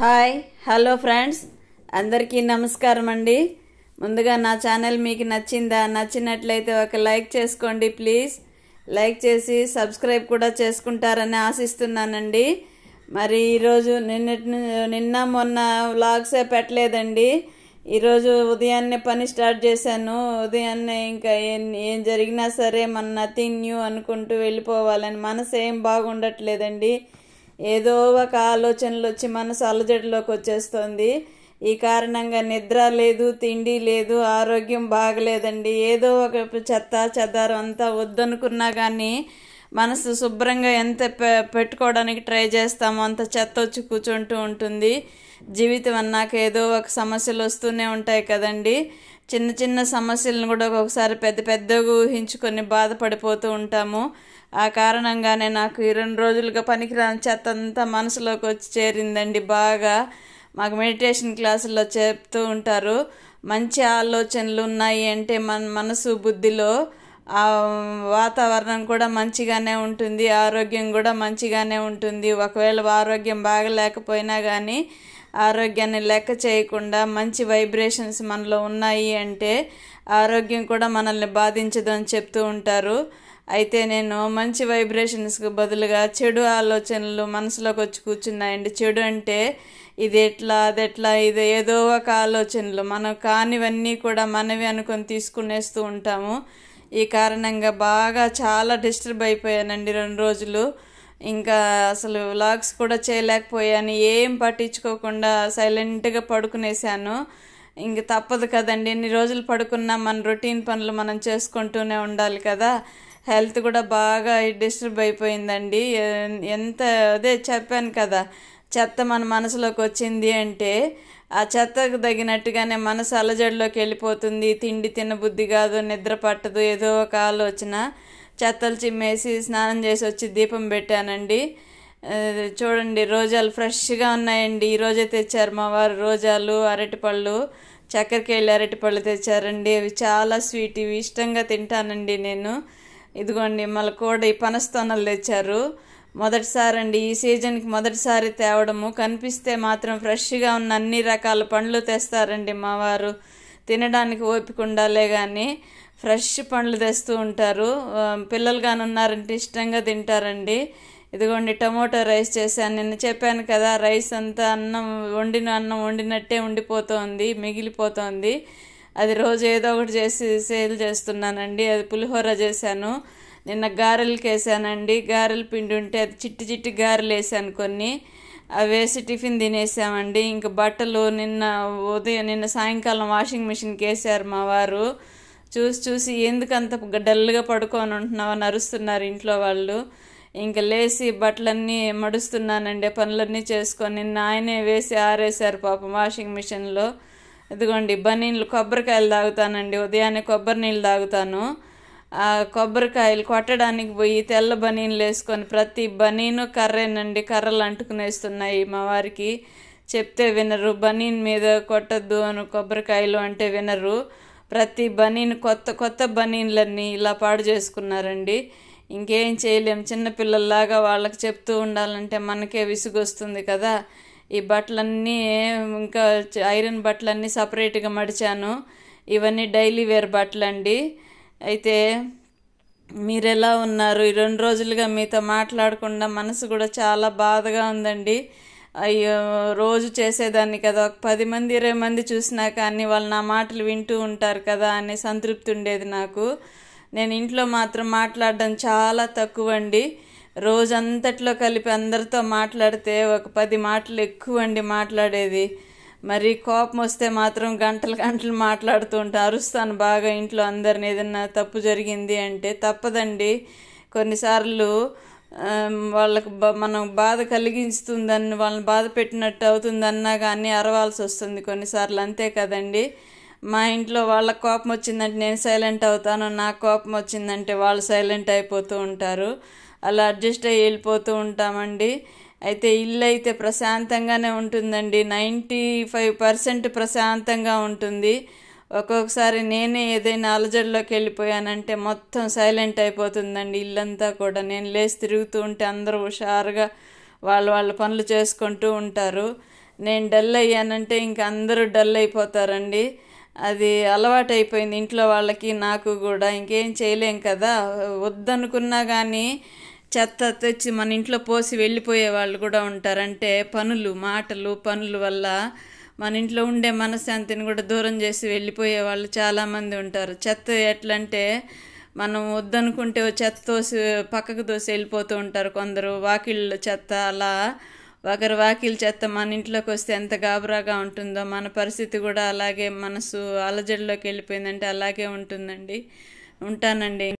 hi hello friends అందరికీ నమస్కారం అండి ముందుగా నా ఛానల్ మీకు నచ్చిందా నచ్చినట్లయితే ఒక లైక్ చేసుకోండి ప్లీజ్ లైక్ చేసి సబ్స్క్రైబ్ కూడా చేసుకుంటారని ఆశిస్తున్నానండి మరి ఈరోజు నిన్నటి ను- నిన్న మొన్న వ్లాగ్సే పెట్టలేదండి ఈరోజు ఉదయాన్నే పని స్టార్ట్ చేశాను ఉదయాన్నే ఇంకా ఏం ఏం జరిగినా సరే మన నథింగ్ న్యూ అనుకుంటూ వెళ్ళిపోవాలని మనసు ఏం బాగుండట్లేదండి ఏదో ఒక ఆలోచనలు వచ్చి మనసు అలజడిలోకి వచ్చేస్తుంది ఈ కారణంగా నిద్ర లేదు తిండి లేదు ఆరోగ్యం బాగలేదండి ఏదో ఒక చెత్త చెదారం అంతా వద్దనుకున్నా కానీ మనసు శుభ్రంగా ఎంత పె- పెట్టుకోవడానికి ట్రై చేస్తామో అంత చెత్త వచ్చి కూర్చుంటూ ఉంటుంది జీవితం అన్నాక ఏదో ఒక సమస్యలు వస్తూనే ఉంటాయి కదండి చిన్న చిన్న సమస్యలను కూడా ఒక్కొక్కసారి పెద్ద పెద్దగా ఊహించుకొని బాధపడిపోతూ ఉంటాము ఆ కారణంగానే నాకు ఈ రెండు రోజులుగా పనికిరాని చెత్త అంతా మనసులోకి వచ్చి చేరిందండి బాగా మాకు మెడిటేషన్ క్లాసుల్లో చెప్తూ ఉంటారు మంచి ఆలోచనలు ఉన్నాయి అంటే మన మనసు బుద్ధిలో ఆ వాతావరణం కూడా మంచిగానే ఉంటుంది ఆరోగ్యం కూడా మంచిగానే ఉంటుంది ఒకవేళ ఆరోగ్యం బాగలేకపోయినా కానీ ఆరోగ్యాన్ని లెక్క చేయకుండా మంచి వైబ్రేషన్స్ మనలో ఉన్నాయి అంటే ఆరోగ్యం కూడా మనల్ని బాధించదు అని చెప్తూ ఉంటారు అయితే నేను మంచి వైబ్రేషన్స్కి బదులుగా చెడు ఆలోచనలు మనసులోకి వచ్చి కూర్చున్నాయండి చెడు అంటే ఇది ఎట్లా అది ఎట్లా ఇది ఏదో ఒక ఆలోచనలు మనం కానివన్నీ కూడా మనవి అనుకొని తీసుకునేస్తూ ఉంటాము ఈ కారణంగా బాగా చాలా డిస్టర్బ్ అయిపోయానండి రెండు రోజులు ఇంకా అసలు వ్లాగ్స్ కూడా చేయలేకపోయాను ఏం పట్టించుకోకుండా సైలెంట్గా పడుకునేసాను ఇంక తప్పదు కదండి ఎన్ని రోజులు పడుకున్నా మన రొటీన్ పనులు మనం చేసుకుంటూనే ఉండాలి కదా హెల్త్ కూడా బాగా డిస్టర్బ్ అయిపోయిందండి ఎ- ఎంత అదే చెప్పాను కదా చెత్త మన మనసులోకి వచ్చింది అంటే ఆ చెత్తకు తగినట్టుగానే మనసు అలజడిలోకి వెళ్ళిపోతుంది తిండి తినబుద్ధి కాదు నిద్ర పట్టదు ఏదో ఒక ఆలోచన చెత్తలు చిమ్మేసి స్నానం చేసి వచ్చి దీపం పెట్టానండి ఆ, చూడండి రోజాలు ఫ్రెష్గా ఉన్నాయండి ఈరోజే తెచ్చారు మా వారు రోజాలు అరటిపళ్ళు చక్కెరకేళి అరటిపళ్ళు తెచ్చారండి అవి చాలా స్వీట్ ఇవి ఇష్టంగా తింటానండి నేను ఇదిగోండి మళ్ళీ కూడా ఈ పనస్తోనలు తెచ్చారు మొదటిసారి అండి ఈ సీజన్కి మొదటిసారి తేవడము కనిపిస్తే మాత్రం ఫ్రెష్గా ఉన్న అన్ని రకాల పండ్లు తెస్తారండి మా వారు తినడానికి ఓపిక ఉండాలే కానీ ఫ్రెష్ పండ్లు తెస్తూ ఉంటారు ఆ, పిల్లలు కానీ ఉన్నారంటే ఇష్టంగా తింటారండి ఇదిగోండి టమోటో రైస్ చేశాను నిన్న చెప్పాను కదా రైస్ అంతా అన్నం వండిన అన్నం వండినట్టే ఉండిపోతోంది మిగిలిపోతోంది అది రోజు ఏదో ఒకటి చేసి సేల్ చేస్తున్నానండి అది పులిహోర చేశాను నిన్న గారెలకి వేసానండి గారెల పిండి ఉంటే అది చిట్టి చిట్టి గారెలు వేసాను కొన్ని అవి వేసి టిఫిన్ తినేసామండి ఇంకా బట్టలు నిన్న ఉదయం నిన్న సాయంకాలం వాషింగ్ మిషన్కి వేసారు మా వారు చూసి చూసి ఎందుకు అంత డల్గా పడుకొని ఉంటున్నావు అని అరుస్తున్నారు ఇంట్లో వాళ్ళు ఇంకా లేచి బట్టలన్నీ మడుస్తున్నానండి పనులన్నీ చేసుకొని నిన్న ఆయనే వేసి ఆరేశారు పాపం వాషింగ్ మిషన్లో ఇదిగోండి బనీళ్ళు కొబ్బరికాయలు తాగుతానండి ఉదయాన్నే కొబ్బరి నీళ్ళు తాగుతాను ఆ కొబ్బరికాయలు కొట్టడానికి పోయి తెల్ల బనీన్లు వేసుకొని ప్రతి బనీను కర్రేనండి కర్రలు అంటుకునేస్తున్నాయి మా వారికి చెప్తే వినరు బనీన్ మీద కొట్టద్దు అని కొబ్బరికాయలు అంటే వినరు ప్రతి బనీన్ కొత్త కొత్త బనీన్లన్నీ ఇలా పాడు చేసుకున్నారండి ఇంకేం చేయలేం చిన్నపిల్లల్లాగా వాళ్ళకి చెప్తూ ఉండాలంటే మనకే విసుగొస్తుంది కదా ఈ బట్టలన్నీ ఇంకా చ- ఐరన్ బట్టలన్నీ సపరేట్గా మడిచాను ఇవన్నీ డైలీ వేర్ బట్టలండి అయితే మీరు ఎలా ఉన్నారు ఈ రెండు రోజులుగా మీతో మాట్లాడకుండా మనసు కూడా చాలా బాధగా ఉందండి అయ్యో రోజు చేసేదాన్ని కదా ఒక పది మంది ఇరవై మంది చూసినా కానీ వాళ్ళు నా మాటలు వింటూ ఉంటారు కదా అనే సంతృప్తి ఉండేది నాకు నేను ఇంట్లో మాత్రం మాట్లాడడం చాలా తక్కువ అండి రోజంతట్లో కలిపి అందరితో మాట్లాడితే ఒక పది మాటలు ఎక్కువ అండి మాట్లాడేది మరి కోపం వస్తే మాత్రం గంటలు గంటలు మాట్లాడుతూ ఉంటా అరుస్తాను బాగా ఇంట్లో అందరిని ఏదన్నా తప్పు జరిగింది అంటే తప్పదండి కొన్నిసార్లు ఆమ్, వాళ్ళకు బ- మనం బాధ కలిగిస్తుందని వాళ్ళని బాధ పెట్టినట్టు అవుతుందన్నా కానీ అరవాల్సి వస్తుంది కొన్నిసార్లు అంతే కదండి మా ఇంట్లో వాళ్ళ కోపం వచ్చిందంటే నేను సైలెంట్ అవుతాను నా కోపం వచ్చిందంటే వాళ్ళు సైలెంట్ అయిపోతూ ఉంటారు అలా అడ్జస్ట్ అయ్యి వెళ్ళిపోతూ ఉంటామండి అయితే ఇల్లు అయితే ప్రశాంతంగానే ఉంటుందండి నైంటీ ఫైవ్ పర్సెంట్ ప్రశాంతంగా ఉంటుంది ఒక్కొక్కసారి నేనే ఏదైనా అలజడిలోకి వెళ్ళిపోయానంటే మొత్తం సైలెంట్ అయిపోతుందండి ఇల్లంతా కూడా నేను లేచి తిరుగుతూ ఉంటే అందరూ హుషారుగా వాళ్ళ వాళ్ళ పనులు చేసుకుంటూ ఉంటారు నేను డల్ అయ్యానంటే ఇంక అందరూ డల్ అయిపోతారండి అది అలవాటు అయిపోయింది ఇంట్లో వాళ్ళకి నాకు కూడా ఇంకేం చేయలేం కదా వద్దనుకున్నా కానీ చెత్త తెచ్చి మన ఇంట్లో పోసి వెళ్ళిపోయే వాళ్ళు కూడా ఉంటారు అంటే పనులు మాటలు పనుల వల్ల మన ఇంట్లో ఉండే మనశ్శాంతిని కూడా దూరం చేసి వెళ్ళిపోయే వాళ్ళు చాలామంది ఉంటారు చెత్త ఎట్లంటే మనం వద్దనుకుంటే ఓ చెత్త తోసి పక్కకు తోసి వెళ్ళిపోతూ ఉంటారు కొందరు వాకిళ్ళ చెత్త అలా ఒకరి వాకిలి చెత్త మన ఇంట్లోకి వస్తే ఎంత గాబరాగా ఉంటుందో మన పరిస్థితి కూడా అలాగే మనసు అలజడిలోకి వెళ్ళిపోయిందంటే అలాగే ఉంటుందండి ఉంటానండి